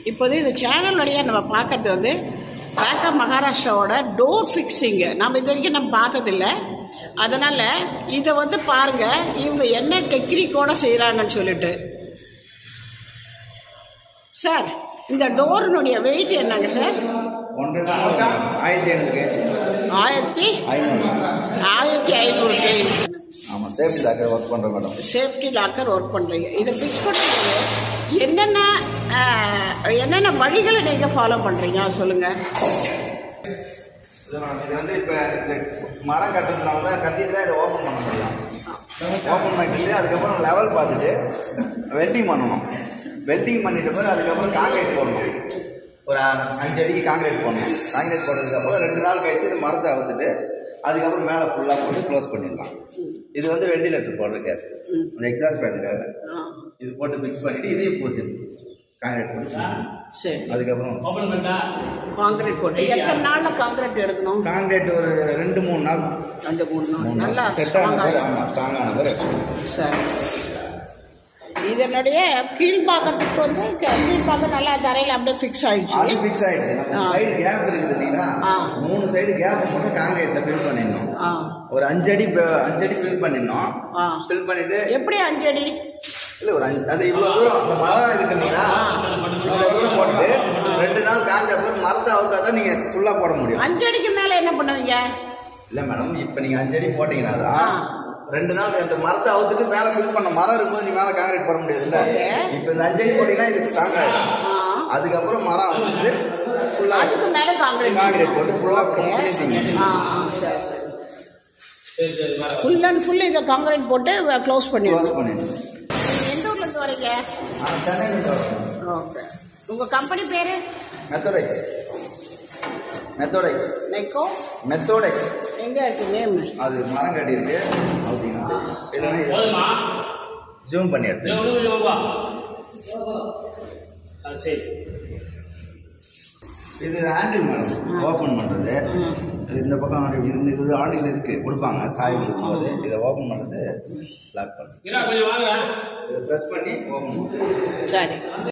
இப்போது இந்த சேனல் வழியாக நம்ம பார்க்கறது வந்து பேங்க் ஆஃப் மகாராஷ்டிராவோட டோர் ஃபிக்ஸிங்கு நம்ம இது வரைக்கும் நம்ம பார்த்ததில்ல அதனால் இதை வந்து பாருங்கள் இவங்க என்ன டெக்னிக்கோட செய்கிறாங்கன்னு சொல்லிட்டு சார் இந்த டோரினுடைய வெயிட் என்னங்க சார் ஒன்றரை ஆயிரத்தி ஐநூறு கேஜி ஆயிரத்தி ஐநூறு ஆயிரத்தி ஐநூறு வெயிட் ஆமாம் சேஃப்டி லாக்கர் ஒர்க் பண்ணுறோம் மேடம் சேஃப்டி லாக்கர் ஒர்க் பண்ணுறீங்க இதை ஃபிக்ஸ் பண்ணுறது என்னென்ன ஆஹ், என்னென்ன வழிகளை நீங்கள் ஃபாலோ பண்ணுறீங்க சொல்லுங்கள் இது மேடம் இது வந்து இப்போ இந்த மரம் கட்டுறதுனால தான் கட்டிட்டு தான் இதை ஓப்பன் பண்ண முடியும் ஓப்பன் பண்ணிட்டு அதுக்கப்புறம் லெவல் பார்த்துட்டு வெல்டிங் பண்ணணும் வெல்டிங் பண்ணிட்ட பிறகு அதுக்கப்புறம் காங்கிரீட் போடணும் ஒரு அஞ்சு அடிக்கு காங்கிரீட் போடணும் காங்கிரீட் போட்டதுக்கப்புறம் ரெண்டு நாள் கழிச்சு இந்த மரத்தை அவுத்துட்டு அதுக்கப்புறம் மேலே ஃபுல்லாக போட்டு க்ளோஸ் பண்ணிடலாம் இது வந்து வெண்டிலேட்டர் போடுற கேஸ் இந்த எக்ஸாஸ்ட் பேனுக்காக இது போட்டு மிக்ஸ் பண்ணிவிட்டு இதையும் பூசிடணும் காங்கிரீட் போட்டு பூசிடணும் சரி அதுக்கப்புறம் காங்கிரீட் போட்டு எத்தனை நாளில் காங்கிரீட் எடுக்கணும் காங்கிரீட் ஒரு ரெண்டு மூணு நாள் அந்த மூணு நாள் மூணு நல்லா நாள் செட் ஆன பேர் strong-ஆ ஆமாம் ஸ்ட்ராங்கான பேர் சரி இதனுடைய கீழ்பாக்கத்துக்கு வந்து க- கீழ்பாக்கம் நல்லா தரையில் அப்படியே ஃபிக்ஸ் அது ஆயிடுச்சு ஃபிக்ஸ் ஆயிடுச்சு நம்ம ஆ. சைடு கேப் இருக்குது இல்லைங்களா ஆ. மூணு சைடு கேப் மட்டும் காங்கிரீட்ல ஃபில் பண்ணிடணும் ஆ ஒரு அஞ்சடி ப- அஞ்சடி ஃபில் பண்ணிடணும் ஆ ஃபில் பண்ணிட்டு எப்படி அஞ்சடி இல்ல ஒரு அஞ்சு அது இவ்வளவு தூரம் அந்த மரம் இருக்கு இல்லைங்களா இவ்வளவு தூரம் போட்டு ரெண்டு நாள் காஞ்ச அப்புறம் மரத்தை அவுத்தா தான் நீங்க ஃபுல்லா போட முடியும் அஞ்சடிக்கு மேலே என்ன பண்ணுவீங்க இல்ல மேடம் இப்ப நீங்க அஞ்சடி போட்டீங்கன்னா ஆ. தான் ரெண்டு நாள் அந்த மரத்தை அவுத்துட்டு மேல ஃபில் பண்ண மரம் இருக்கும்போது நீ மேல காங்கிரீட் போட முடியாதுல்ல Okay. இப்ப இந்த அஞ்சடி போட்டீங்கன்னா இது ஸ்ட்ராங் ஆயிடும் ஆ அதுக்கப்புறம் மரம் அவுத்துட்டு ஃபுல்லா அதுக்கு மேலே காங்கிரீட் காங்கிரீட் போட்டு ஃபுல்லா ஃபினிஷிங் ஆ ஆ, சரி சரி ஃபுல் அண்ட் ஃபுல் இதை காங்கிரீட் போட்டு க்ளோஸ் க்ளோஸ் பண்ணிடுவோம் பண்ணிடணும் எந்த ஊர்லேருந்து வரீங்க ஆ, சென்னையில இருந்து வரோம். ஓகே உங்கள் கம்பெனி பேர் மெத்தோடெக்ஸ் மெத்தோடெக்ஸ் நெக்கோ மெத்தோடெக்ஸ் எங்கே இருக்கு நேம் அது மரம் கட்டி இருக்கு அப்படின்னா இல்லைன்னா ஜூம் பண்ணி எடுத்து சரி இது ஹேண்டில் மேடம் ஓப்பன் பண்ணுறது இந்த பக்கம் இந்த இது ஆண்டில் இருக்கு கொடுப்பாங்க சாய் கொடுக்கும்போது இதை ஓப்பன் பண்ணுறது லாக் பண்ணுறது கொஞ்சம் வாங்க இதை ப்ரெஸ் பண்ணி ஓப்பன் பண்ணுறது சரி